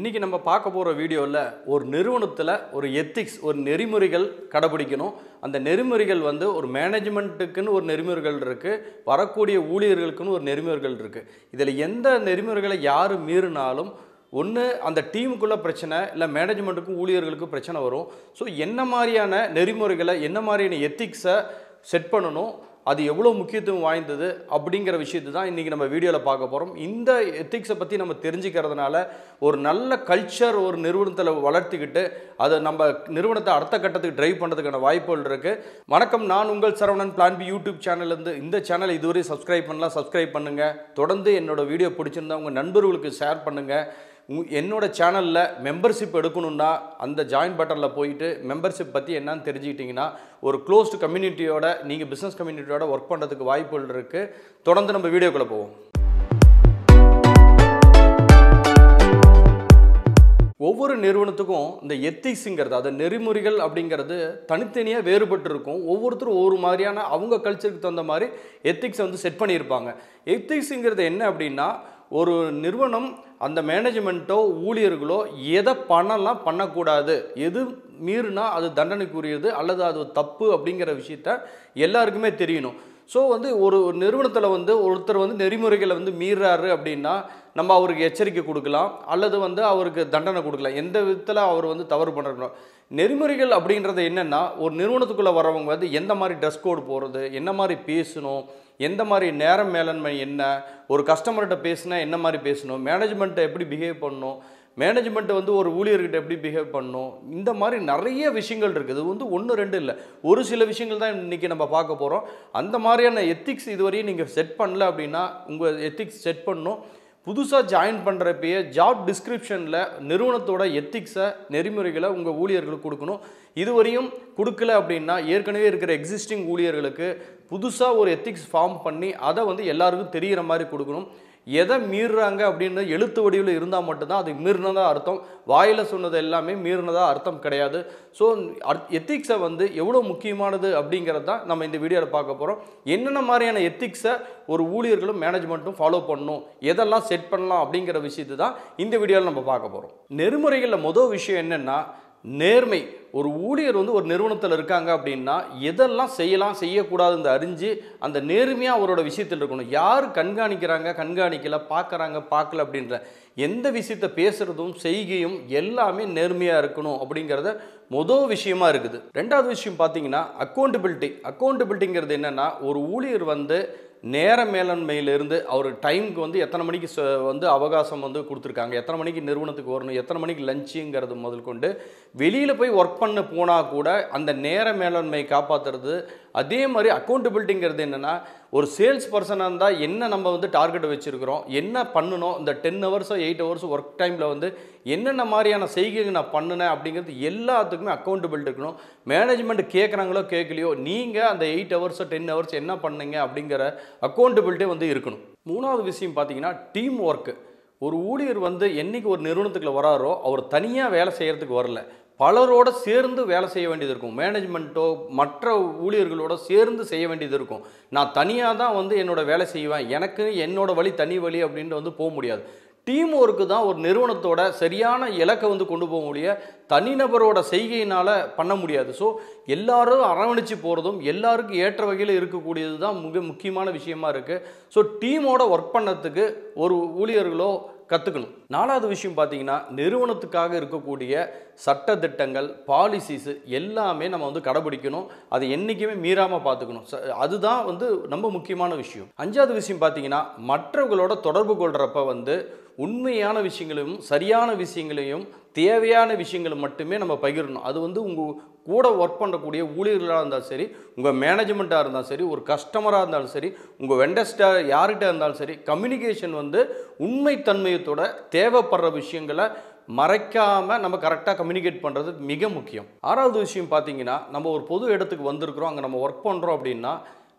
இன்றைக்கி நம்ம பார்க்க போகிற வீடியோவில் ஒரு நிறுவனத்தில் ஒரு எத்திக்ஸ் ஒரு நெறிமுறைகள் கடைபிடிக்கணும் அந்த நெறிமுறைகள் வந்து ஒரு மேனேஜ்மெண்ட்டுக்குன்னு ஒரு நெறிமுறைகள் இருக்குது வரக்கூடிய ஊழியர்களுக்குன்னு ஒரு நெறிமுறைகள் இருக்குது இதில் எந்த நெறிமுறைகளை யார் மீறினாலும் ஒன்று அந்த டீமுக்குள்ளே பிரச்சனை இல்லை மேனேஜ்மெண்ட்டுக்கும் ஊழியர்களுக்கும் பிரச்சனை வரும் ஸோ என்ன மாதிரியான நெறிமுறைகளை என்ன மாதிரியான எத்திக்ஸை செட் பண்ணணும் அது எவ்வளோ முக்கியத்துவம் வாய்ந்தது அப்படிங்கிற விஷயத்தை தான் இன்றைக்கி நம்ம வீடியோவில் பார்க்க போகிறோம் இந்த எத்திக்ஸை பற்றி நம்ம தெரிஞ்சுக்கிறதுனால ஒரு நல்ல கல்ச்சர் ஒரு நிறுவனத்தில் வளர்த்துக்கிட்டு அதை நம்ம நிறுவனத்தை அடுத்த கட்டத்துக்கு டிரைவ் பண்ணுறதுக்கான வாய்ப்புகள் இருக்குது வணக்கம் நான் உங்கள் சரவணன் பிளான் பி யூடியூப் சேனல்லேருந்து இந்த சேனல் இதுவரை சப்ஸ்கிரைப் பண்ணலாம் சப்ஸ்கிரைப் பண்ணுங்கள் தொடர்ந்து என்னோட வீடியோ பிடிச்சிருந்தா உங்கள் நண்பர்களுக்கு ஷேர் பண்ணுங்கள் உ- என்னோட சேனலில் மெம்பர்ஷிப் எடுக்கணும்னா அந்த ஜாயின் பட்டனில் போயிட்டு மெம்பர்ஷிப் பற்றி என்னன்னு தெரிஞ்சுக்கிட்டிங்கன்னா ஒரு க்ளோஸ்டு கம்யூனிட்டியோட நீங்கள் பிஸ்னஸ் கம்யூனிட்டியோட ஒர்க் பண்ணுறதுக்கு வாய்ப்புகள் இருக்குது தொடர்ந்து நம்ம வீடியோக்குள்ளே போவோம் ஒவ்வொரு நிறுவனத்துக்கும் இந்த எத்திக்ஸுங்கிறது அது நெறிமுறைகள் அப்படிங்கிறது தனித்தனியாக வேறுபட்டு இருக்கும் ஒவ்வொருத்தரும் ஒவ்வொரு மாதிரியான அவங்க கல்ச்சருக்கு தகுந்த மாதிரி எத்திக்ஸை வந்து செட் பண்ணியிருப்பாங்க எத்திக்ஸுங்கிறது என்ன அப்படின்னா ஒரு நிறுவனம் அந்த மேனேஜ்மெண்ட்டோ ஊழியர்களோ எதை பண்ணலாம் பண்ணக்கூடாது எது மீறினா அது தண்டனைக்குரியது அல்லது அது தப்பு அப்படிங்கிற விஷயத்த எல்லாருக்குமே தெரியணும் ஸோ வந்து ஒரு ஒரு நிறுவனத்தில் வந்து ஒருத்தர் வந்து நெறிமுறைகளை வந்து மீறாரு அப்படின்னா நம்ம அவருக்கு எச்சரிக்கை கொடுக்கலாம் அல்லது வந்து அவருக்கு தண்டனை கொடுக்கலாம் எந்த விதத்தில் அவர் வந்து தவறு பண்ணுறோம் நெறிமுறைகள் அப்படின்றது என்னென்னா ஒரு நிறுவனத்துக்குள்ளே வரவங்க வந்து எந்த மாதிரி ட்ரெஸ் கோடு போடுறது என்ன மாதிரி பேசணும் எந்த மாதிரி நேரம் மேலாண்மை என்ன ஒரு கஸ்டமர்கிட்ட பேசினா என்ன மாதிரி பேசணும் மேனேஜ்மெண்ட்டை எப்படி பிஹேவ் பண்ணணும் மேனேஜ்மெண்ட் வந்து ஒரு ஊழியர்கிட்ட எப்படி பிஹேவ் பண்ணணும் இந்த மாதிரி நிறைய விஷயங்கள் இருக்குது இது வந்து ஒன்று ரெண்டு இல்லை ஒரு சில விஷயங்கள் தான் இன்றைக்கி நம்ம பார்க்க போகிறோம் அந்த மாதிரியான எத்திக்ஸ் இதுவரையும் நீங்கள் செட் பண்ணல அப்படின்னா உங்கள் எத்திக்ஸ் செட் பண்ணணும் புதுசாக ஜாயின் பண்ணுறப்பயே ஜாப் டிஸ்கிரிப்ஷனில் நிறுவனத்தோட எத்திக்ஸை நெறிமுறைகளை உங்கள் ஊழியர்களுக்கு கொடுக்கணும் இதுவரையும் கொடுக்கல அப்படின்னா ஏற்கனவே இருக்கிற எக்ஸிஸ்டிங் ஊழியர்களுக்கு புதுசாக ஒரு எத்திக்ஸ் ஃபார்ம் பண்ணி அதை வந்து எல்லாருக்கும் தெரிகிற மாதிரி கொடுக்கணும் எதை மீறுறாங்க அப்படின்னு எழுத்து வடிவில் இருந்தால் மட்டும்தான் அது மீறினதா அர்த்தம் வாயில் சொன்னது எல்லாமே மீறினதா அர்த்தம் கிடையாது ஸோ எத்திக்ஸை வந்து எவ்வளோ முக்கியமானது அப்படிங்கிறது தான் நம்ம இந்த வீடியோவில் பார்க்க போகிறோம் என்னென்ன மாதிரியான எத்திக்ஸை ஒரு ஊழியர்களும் மேனேஜ்மெண்ட்டும் ஃபாலோ பண்ணணும் எதெல்லாம் செட் பண்ணலாம் அப்படிங்கிற விஷயத்தை தான் இந்த வீடியோவில் நம்ம பார்க்க போகிறோம் நெறிமுறைகளில் மொதல் விஷயம் என்னென்னா நேர்மை ஒரு ஊழியர் வந்து ஒரு நிறுவனத்தில் இருக்காங்க அப்படின்னா எதெல்லாம் செய்யலாம் செய்யக்கூடாதுன்னு அறிஞ்சு அந்த நேர்மையாக அவரோட விஷயத்தில் இருக்கணும் யார் கண்காணிக்கிறாங்க கண்காணிக்கல பார்க்குறாங்க பார்க்கல அப்படின்ற எந்த விஷயத்த பேசுகிறதும் செய்கையும் எல்லாமே நேர்மையாக இருக்கணும் அப்படிங்கிறத மொதல் விஷயமா இருக்குது ரெண்டாவது விஷயம் பார்த்தீங்கன்னா அக்கௌண்டபிலிட்டி அக்கௌண்டபிலிட்டிங்கிறது என்னென்னா ஒரு ஊழியர் வந்து நேர மேலாண்மையிலிருந்து அவர் டைமுக்கு வந்து எத்தனை மணிக்கு ச- வந்து அவகாசம் வந்து கொடுத்துருக்காங்க எத்தனை மணிக்கு நிறுவனத்துக்கு வரணும் எத்தனை மணிக்கு லஞ்சுங்கிறது முதல் கொண்டு வெளியில் போய் ஒர்க் பண்ண போனால் கூட அந்த நேர மேலாண்மை காப்பாற்றுறது அதே மாதிரி அக்கௌண்டபிலிட்டிங்கிறது என்னென்னா ஒரு சேல்ஸ் பர்சனாக இருந்தால் என்ன நம்ம வந்து டார்கெட் வச்சுருக்கிறோம் என்ன பண்ணணும் இந்த டென் ஹவர்ஸோ எயிட் ஹவர்ஸ் ஒர்க் டைமில் வந்து என்னென்ன மாதிரியான செய்கைகள் நான் பண்ணினேன் அப்படிங்கிறது எல்லாத்துக்குமே அக்கௌண்டபிலிட்டி இருக்கணும் மேனேஜ்மெண்ட் கேட்குறாங்களோ கேட்கலையோ நீங்கள் அந்த எயிட் ஹவர்ஸோ டென் ஹவர்ஸ் என்ன பண்ணீங்க அப்படிங்கிற அக்கௌண்டபிலிட்டி வந்து இருக்கணும் மூணாவது விஷயம் பார்த்தீங்கன்னா டீம் ஒர்க்கு ஒரு ஊழியர் வந்து என்னைக்கு ஒரு நிறுவனத்துக்குள்ள வராரோ அவர் தனியாக வேலை செய்கிறதுக்கு வரல பலரோட சேர்ந்து வேலை செய்ய வேண்டியது இருக்கும் மேனேஜ்மெண்ட்டோ மற்ற ஊழியர்களோட சேர்ந்து செய்ய வேண்டியது இருக்கும் நான் தனியாக தான் வந்து என்னோட வேலை செய்வேன் எனக்கு என்னோட வழி தனி வழி அப்படின்ட்டு வந்து போக முடியாது டீம் ஒர்க்கு தான் ஒரு நிறுவனத்தோட சரியான இலக்கை வந்து கொண்டு போக முடிய தனிநபரோட செய்கையினால் பண்ண முடியாது ஸோ எல்லாரும் அரவணைச்சு போகிறதும் எல்லாருக்கும் ஏற்ற வகையில் இருக்கக்கூடியது தான் மிக முக்கியமான விஷயமா இருக்குது ஸோ டீமோட ஒர்க் பண்ணதுக்கு ஒரு ஊழியர்களோ கற்றுக்கணும் நாலாவது விஷயம் பார்த்தீங்கன்னா நிறுவனத்துக்காக இருக்கக்கூடிய சட்டத்திட்டங்கள் பாலிசிஸ் எல்லாமே நம்ம வந்து கடைபிடிக்கணும் அதை என்றைக்குமே மீறாமல் பார்த்துக்கணும் ச- அதுதான் வந்து ரொம்ப முக்கியமான விஷயம் அஞ்சாவது விஷயம் பார்த்தீங்கன்னா மற்றவங்களோட தொடர்பு கொள்கிறப்ப வந்து உண்மையான விஷயங்களையும் சரியான விஷயங்களையும் தேவையான விஷயங்களை மட்டுமே நம்ம பகிரணும் அது வந்து உங்கள் கூட ஒர்க் பண்ணக்கூடிய ஊழியர்களாக இருந்தாலும் சரி உங்கள் மேனேஜ்மெண்ட்டாக இருந்தாலும் சரி ஒரு கஸ்டமராக இருந்தாலும் சரி உங்கள் வெண்டஸ்டாக யார்கிட்ட இருந்தாலும் சரி கம்யூனிகேஷன் வந்து உண்மைத்தன்மையத்தோட தேவைப்படுற விஷயங்களை மறைக்காமல் நம்ம கரெக்டாக கம்யூனிகேட் பண்ணுறது மிக முக்கியம் ஆறாவது விஷயம் பார்த்தீங்கன்னா நம்ம ஒரு பொது இடத்துக்கு வந்திருக்கிறோம் அங்கே நம்ம ஒர்க் பண்ணுறோம் அப்படின்னா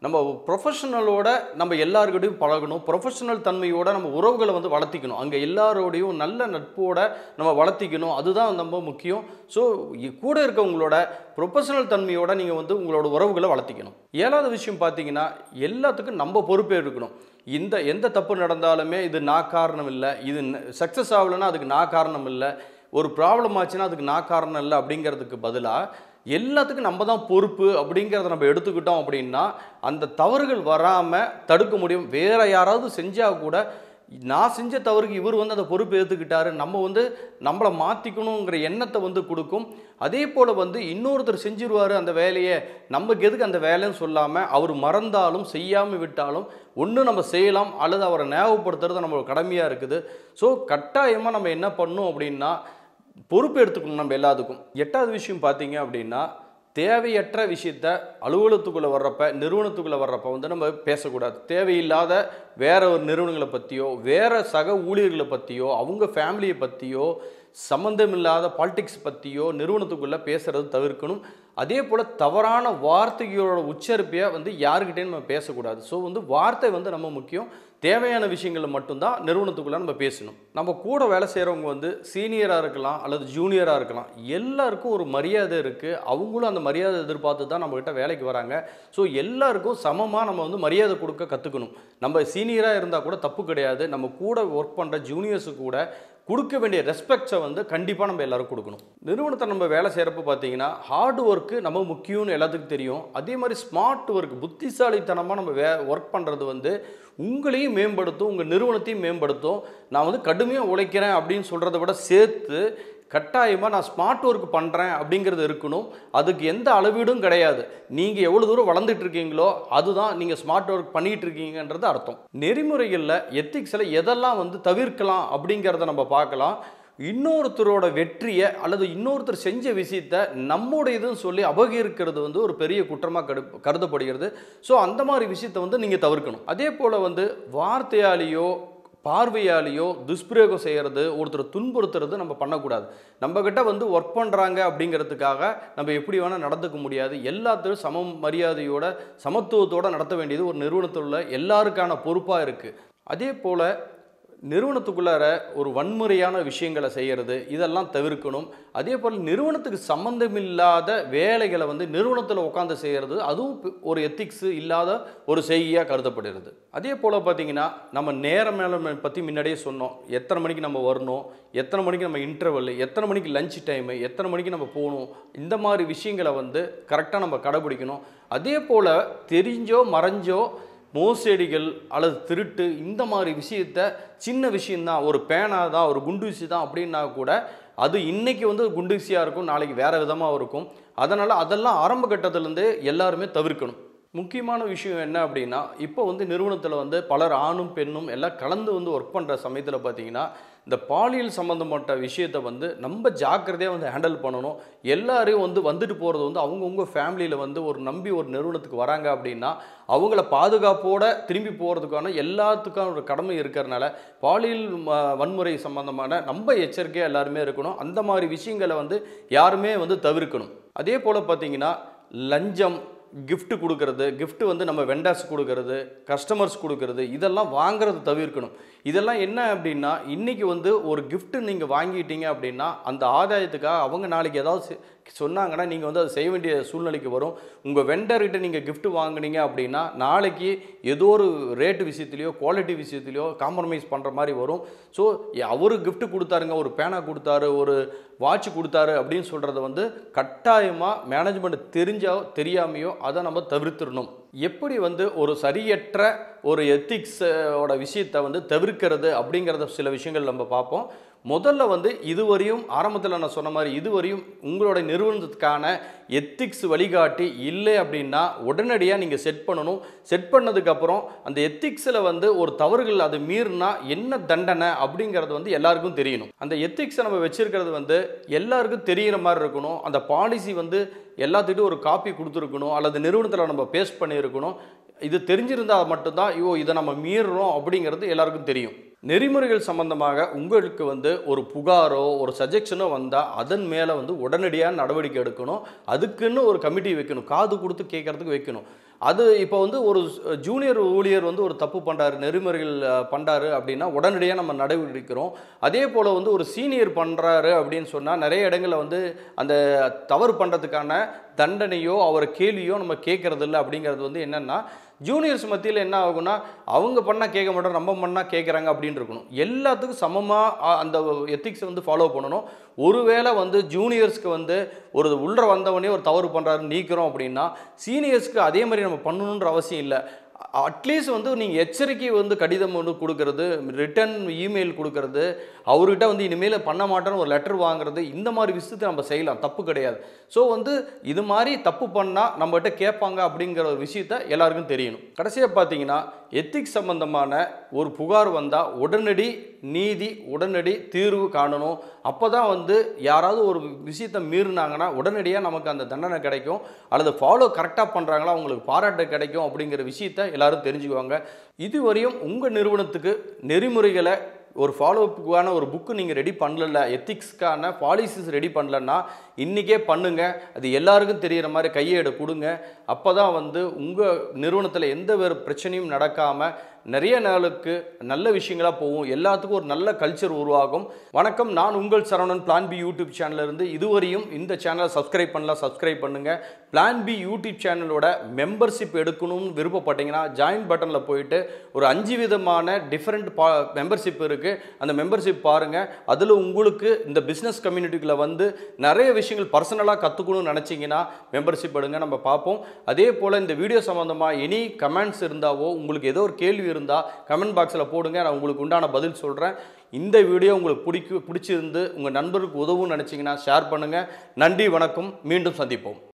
நம்ம ப்ரொஃபஷனலோட நம்ம எல்லாருக்கிட்டையும் பழகணும் ப்ரொஃபஷனல் தன்மையோட நம்ம உறவுகளை வந்து வளர்த்திக்கணும் அங்கே எல்லாரோடையும் நல்ல நட்போட நம்ம வளர்த்திக்கணும் அதுதான் ரொம்ப முக்கியம் ஸோ கூட இருக்கவங்களோட ப்ரொஃபஷனல் தன்மையோட நீங்கள் வந்து உங்களோட உறவுகளை வளர்த்திக்கணும் ஏழாவது விஷயம் பார்த்தீங்கன்னா எல்லாத்துக்கும் நம்ம பொறுப்பே இருக்கணும் இந்த எந்த தப்பு நடந்தாலுமே இது நான் காரணம் இல்லை இது சக்ஸஸ் ஆகலைன்னா அதுக்கு நான் காரணம் இல்லை ஒரு ப்ராப்ளம் ஆச்சுன்னா அதுக்கு நான் காரணம் இல்லை அப்படிங்கிறதுக்கு பதிலாக எல்லாத்துக்கும் நம்ம தான் பொறுப்பு அப்படிங்கிறத நம்ம எடுத்துக்கிட்டோம் அப்படின்னா அந்த தவறுகள் வராமல் தடுக்க முடியும் வேற யாராவது செஞ்சால் கூட நான் செஞ்ச தவறுக்கு இவர் வந்து அந்த பொறுப்பு ஏற்றுக்கிட்டாரு நம்ம வந்து நம்மளை மாற்றிக்கணுங்கிற எண்ணத்தை வந்து கொடுக்கும் அதே போல் வந்து இன்னொருத்தர் செஞ்சிருவார் அந்த வேலையை நமக்கு எதுக்கு அந்த வேலைன்னு சொல்லாமல் அவர் மறந்தாலும் செய்யாமல் விட்டாலும் ஒன்று நம்ம செய்யலாம் அல்லது அவரை ஞாபகப்படுத்துறது நம்மளோட கடமையாக இருக்குது ஸோ கட்டாயமாக நம்ம என்ன பண்ணணும் அப்படின்னா பொறுப்பு எடுத்துக்கணும் நம்ம எல்லாத்துக்கும் எட்டாவது விஷயம் பார்த்தீங்க அப்படின்னா தேவையற்ற விஷயத்த அலுவலகத்துக்குள்ளே வர்றப்ப நிறுவனத்துக்குள்ளே வர்றப்ப வந்து நம்ம பேசக்கூடாது தேவையில்லாத வேற ஒரு நிறுவனங்களை பற்றியோ வேற சக ஊழியர்களை பற்றியோ அவங்க ஃபேமிலியை பற்றியோ சம்மந்தமில்லாத பாலிடிக்ஸ் பற்றியோ நிறுவனத்துக்குள்ளே பேசுறது தவிர்க்கணும் அதே போல் தவறான வார்த்தைகளோட உச்சரிப்பையை வந்து யாருக்கிட்டேயும் நம்ம பேசக்கூடாது ஸோ வந்து வார்த்தை வந்து நம்ம முக்கியம் தேவையான விஷயங்களை மட்டும்தான் நிறுவனத்துக்குள்ளே நம்ம பேசணும் நம்ம கூட வேலை செய்கிறவங்க வந்து சீனியராக இருக்கலாம் அல்லது ஜூனியராக இருக்கலாம் எல்லாருக்கும் ஒரு மரியாதை இருக்குது அவங்களும் அந்த மரியாதை எதிர்பார்த்து தான் நம்மக்கிட்ட வேலைக்கு வராங்க ஸோ எல்லாருக்கும் சமமாக நம்ம வந்து மரியாதை கொடுக்க கற்றுக்கணும் நம்ம சீனியராக இருந்தால் கூட தப்பு கிடையாது நம்ம கூட ஒர்க் பண்ணுற ஜூனியர்ஸு கூட கொடுக்க வேண்டிய ரெஸ்பெக்ட்ஸை வந்து கண்டிப்பாக நம்ம எல்லாரும் கொடுக்கணும் நிறுவனத்தை நம்ம வேலை செய்கிறப்ப பார்த்தீங்கன்னா ஹார்ட் ஒர்க்கு நம்ம முக்கியம்னு எல்லாத்துக்கும் தெரியும் அதே மாதிரி ஸ்மார்ட் ஒர்க் புத்திசாலித்தனமாக நம்ம வே ஒர்க் பண்ணுறது வந்து உங்களையும் மேம்படுத்தும் உங்கள் நிறுவனத்தையும் மேம்படுத்தும் நான் வந்து கடுமையாக உழைக்கிறேன் அப்படின்னு சொல்கிறத விட சேர்த்து கட்டாயமாக நான் ஸ்மார்ட் ஒர்க் பண்ணுறேன் அப்படிங்கிறது இருக்கணும் அதுக்கு எந்த அளவீடும் கிடையாது நீங்கள் எவ்வளோ தூரம் வளர்ந்துட்டு இருக்கீங்களோ அதுதான் நீங்கள் ஸ்மார்ட் ஒர்க் பண்ணிகிட்டு இருக்கீங்கன்றது அர்த்தம் நெறிமுறைகளில் எத்திக்ஸில் எதெல்லாம் வந்து தவிர்க்கலாம் அப்படிங்கிறத நம்ம பார்க்கலாம் இன்னொருத்தரோட வெற்றியை அல்லது இன்னொருத்தர் செஞ்ச விஷயத்த நம்முடைய இதுன்னு சொல்லி அபகரிக்கிறது வந்து ஒரு பெரிய குற்றமாக கரு கருதப்படுகிறது ஸோ அந்த மாதிரி விஷயத்தை வந்து நீங்கள் தவிர்க்கணும் அதே போல் வந்து வார்த்தையாலேயோ பார்வையாலேயோ துஷ்பிரயோகம் செய்கிறது ஒருத்தர் துன்புறுத்துறது நம்ம பண்ணக்கூடாது நம்மக்கிட்ட வந்து ஒர்க் பண்ணுறாங்க அப்படிங்கிறதுக்காக நம்ம எப்படி வேணால் நடந்துக்க முடியாது எல்லாத்தையும் சம மரியாதையோட சமத்துவத்தோடு நடத்த வேண்டியது ஒரு நிறுவனத்தில் உள்ள எல்லாருக்கான பொறுப்பாக இருக்குது அதே போல் நிறுவனத்துக்குள்ளார ஒரு வன்முறையான விஷயங்களை செய்கிறது இதெல்லாம் தவிர்க்கணும் அதே போல் நிறுவனத்துக்கு சம்பந்தமில்லாத வேலைகளை வந்து நிறுவனத்தில் உட்காந்து செய்கிறது அதுவும் பி- ஒரு எத்திக்ஸ் இல்லாத ஒரு செய்தியாக கருதப்படுகிறது அதே போல் பார்த்தீங்கன்னா நம்ம நேர மேலாண்மை பற்றி முன்னாடியே சொன்னோம் எத்தனை மணிக்கு நம்ம வரணும் எத்தனை மணிக்கு நம்ம இன்டர்வல் எத்தனை மணிக்கு லஞ்ச் டைமு எத்தனை மணிக்கு நம்ம போகணும் இந்த மாதிரி விஷயங்களை வந்து கரெக்டாக நம்ம கடைபிடிக்கணும் அதே போல் தெரிஞ்சோ மறைஞ்சோ மோசடிகள் அல்லது திருட்டு இந்த மாதிரி விஷயத்த சின்ன விஷயந்தான் ஒரு பேனா தான் ஒரு குண்டூசி தான் அப்படின்னா கூட அது இன்னைக்கு வந்து குண்டூசியாக இருக்கும் நாளைக்கு வேறு விதமாக இருக்கும் அதனால் அதெல்லாம் ஆரம்ப கட்டத்திலேருந்தே எல்லாருமே தவிர்க்கணும் முக்கியமான விஷயம் என்ன அப்படின்னா இப்போ வந்து நிறுவனத்தில் வந்து பலர் ஆணும் பெண்ணும் எல்லாம் கலந்து வந்து ஒர்க் பண்ணுற சமயத்தில் பார்த்தீங்கன்னா இந்த பாலியல் சம்மந்தப்பட்ட விஷயத்தை வந்து நம்ம ஜாக்கிரதையாக வந்து ஹேண்டில் பண்ணணும் எல்லாரையும் வந்து வந்துட்டு போகிறது வந்து அவங்கவுங்க ஃபேமிலியில் வந்து ஒரு நம்பி ஒரு நிறுவனத்துக்கு வராங்க அப்படின்னா அவங்கள பாதுகாப்போட திரும்பி போகிறதுக்கான எல்லாத்துக்கான ஒரு கடமை இருக்கிறனால பாலியல் ம- வன்முறை சம்பந்தமான நம்ம எச்சரிக்கையாக எல்லாருமே இருக்கணும் அந்த மாதிரி விஷயங்களை வந்து யாருமே வந்து தவிர்க்கணும் அதே போல் பார்த்தீங்கன்னா லஞ்சம் gift கொடுக்கறது gift வந்து நம்ம வெண்டாஸ் கொடுக்கறது கஸ்டமர்ஸ் கொடுக்கறது இதெல்லாம் வாங்குறது தவிர்க்கணும் இதெல்லாம் என்ன அப்படின்னா இன்றைக்கி வந்து ஒரு gift நீங்கள் வாங்கிட்டீங்க அப்படின்னா அந்த ஆதாயத்துக்காக அவங்க நாளைக்கு ஏதாவது செ- சொன்னாங்கன்னா நீங்கள் வந்து அதை செய்ய வேண்டிய சூழ்நிலைக்கு வரும் உங்கள் வெண்டர்கிட்ட நீங்கள் gift வாங்குனீங்க அப்படின்னா நாளைக்கு ஏதோ ஒரு ரேட்டு விஷயத்துலையோ குவாலிட்டி விஷயத்துலையோ காம்ப்ரமைஸ் பண்ணுற மாதிரி வரும் ஸோ அவரு gift கொடுத்தாருங்க ஒரு பேனா கொடுத்தாரு ஒரு வாட்ச் கொடுத்தாரு அப்படின்னு சொல்கிறத வந்து கட்டாயமாக மேனேஜ்மெண்ட் தெரிஞ்சோ தெரியாமையோ அதை நம்ம தவிர்த்திடணும் எப்படி வந்து ஒரு சரியற்ற ஒரு எத்திக்ஸோட விஷயத்தை வந்து தவிர்க்கிறது அப்படிங்கிறத சில விஷயங்கள் நம்ம பார்ப்போம் முதல்ல வந்து இதுவரையும் ஆரம்பத்தில் நான் சொன்ன மாதிரி இதுவரையும் உங்களோட நிறுவனத்துக்கான எத்திக்ஸ் வழிகாட்டி இல்லை அப்படின்னா உடனடியாக நீங்கள் செட் பண்ணணும் செட் பண்ணதுக்கப்புறம் அந்த எத்திக்ஸில் வந்து ஒரு தவறுகள் அது மீறினா என்ன தண்டனை அப்படிங்கிறது வந்து எல்லாருக்கும் தெரியணும் அந்த எத்திக்ஸை நம்ம வச்சிருக்கிறது வந்து எல்லாருக்கும் தெரிகிற மாதிரி இருக்கணும் அந்த பாலிசி வந்து எல்லாத்துக்கிட்டும் ஒரு காப்பி கொடுத்துருக்கணும் அல்லது நிறுவனத்தில் நம்ம பேஸ்ட் பண்ணியிருக்கணும் இது தெரிஞ்சிருந்தால் மட்டும்தான் ஐயோ இதை நம்ம மீறுறோம் அப்படிங்கிறது எல்லாருக்கும் தெரியும் நெறிமுறைகள் சம்பந்தமாக உங்களுக்கு வந்து ஒரு புகாரோ ஒரு சஜெக்ஷனோ வந்தால் அதன் மேலே வந்து உடனடியாக நடவடிக்கை எடுக்கணும் அதுக்குன்னு ஒரு கமிட்டி வைக்கணும் காது கொடுத்து கேட்கறதுக்கு வைக்கணும் அது இப்போ வந்து ஒரு ஜூனியர் ஊழியர் வந்து ஒரு தப்பு பண்ணுறாரு நெறிமுறைகள் அஹ், பண்றாரு அப்படின்னா உடனடியாக நம்ம நடவடிக்கிறோம் அதே போல் வந்து ஒரு சீனியர் பண்ணுறாரு அப்படின்னு சொன்னால் நிறைய இடங்களில் வந்து அந்த தவறு பண்ணுறதுக்கான தண்டனையோ அவரை கேள்வியோ நம்ம கேட்கறது இல்லை அப்படிங்கிறது வந்து என்னென்னா ஜூனியர்ஸ் மத்தியில் என்ன ஆகும்னா அவங்க பண்ணால் கேட்க மாட்டோம் நம்ம பண்ணால் கேட்குறாங்க அப்படின்னு இருக்கணும் எல்லாத்துக்கும் சமமாக அந்த எத்திக்ஸை வந்து ஃபாலோ பண்ணணும் ஒருவேளை வந்து ஜூனியர்ஸ்க்கு வந்து ஒரு உள்ள வந்தவனே ஒரு தவறு பண்ணுறாரு நீக்கிறோம் அப்படின்னா சீனியர்ஸ்க்கு அதே மாதிரி நம்ம பண்ணணுன்ற அவசியம் இல்லை அட்லீஸ்ட் வந்து நீங்கள் எச்சரிக்கை வந்து கடிதம் வந்து கொடுக்கறது ரிட்டன் இமெயில் கொடுக்கறது அவர்கிட்ட வந்து இனிமேல் பண்ண மாட்டேன்னு ஒரு லெட்டர் வாங்குறது இந்த மாதிரி விஷயத்தை நம்ம செய்யலாம் தப்பு கிடையாது ஸோ வந்து இது மாதிரி தப்பு பண்ணால் நம்மகிட்ட கேட்பாங்க அப்படிங்கிற ஒரு விஷயத்த எல்லாருக்கும் தெரியணும் கடைசியாக பார்த்தீங்கன்னா எத்திக்ஸ் சம்பந்தமான ஒரு புகார் வந்தால் உடனடி நீதி உடனடி தீர்வு காணணும் அப்போ தான் வந்து யாராவது ஒரு விஷயத்தை மீறினாங்கன்னா உடனடியாக நமக்கு அந்த தண்டனை கிடைக்கும் அல்லது ஃபாலோ கரெக்டாக பண்ணுறாங்களா அவங்களுக்கு பாராட்டு கிடைக்கும் அப்படிங்கிற விஷயத்த எல்லாரும் தெரிஞ்சுக்குவாங்க இதுவரையும் உங்கள் நிறுவனத்துக்கு நெறிமுறைகளை ஒரு ஃபாலோஅப்புக்கான ஒரு புக்கு நீங்கள் ரெடி பண்ணல எத்திக்ஸ்க்கான பாலிசிஸ் ரெடி பண்ணலன்னா இன்றைக்கே பண்ணுங்க அது எல்லாருக்கும் தெரிகிற மாதிரி கையேடு கொடுங்க அப்போ தான் வந்து உங்கள் நிறுவனத்தில் எந்த ஒரு பிரச்சனையும் நடக்காமல் நிறைய நாளுக்கு நல்ல விஷயங்களாக போகும் எல்லாத்துக்கும் ஒரு நல்ல கல்ச்சர் உருவாகும் வணக்கம் நான் உங்கள் சரவணன் பிளான் பி யூடியூப் சேனல்ல இருந்து இதுவரையும் இந்த சேனலை சப்ஸ்கிரைப் பண்ணலாம் சப்ஸ்கிரைப் பண்ணுங்கள் பிளான் பி யூடியூப் சேனலோட மெம்பர்ஷிப் எடுக்கணும்னு விருப்பப்பட்டீங்கன்னா ஜாயின் பட்டனில் போயிட்டு ஒரு அஞ்சு விதமான டிஃப்ரெண்ட் பா மெம்பர்ஷிப் இருக்குது அந்த மெம்பர்ஷிப் பாருங்கள் அதில் உங்களுக்கு இந்த பிஸ்னஸ் கம்யூனிட்டிக்குள்ளே வந்து நிறைய விஷயங்கள் பர்சனலாக கற்றுக்கணும்னு நினச்சிங்கன்னா மெம்பர்ஷிப் எடுங்க நம்ம பார்ப்போம் அதே போல் இந்த வீடியோ சம்மந்தமாக எனி கமெண்ட்ஸ் இருந்தாவோ உங்களுக்கு ஏதோ ஒரு கேள்வி இருந்தால் கமெண்ட் பாக்ஸில் போடுங்க நான் உங்களுக்கு உண்டான பதில் சொல்கிறேன் இந்த வீடியோ உங்களுக்கு பிடிக்கு பிடிச்சிருந்து உங்கள் நண்பருக்கு உதவும்னு நினச்சிங்கன்னா ஷேர் பண்ணுங்கள் நன்றி வணக்கம் மீண்டும் சந்திப்போம்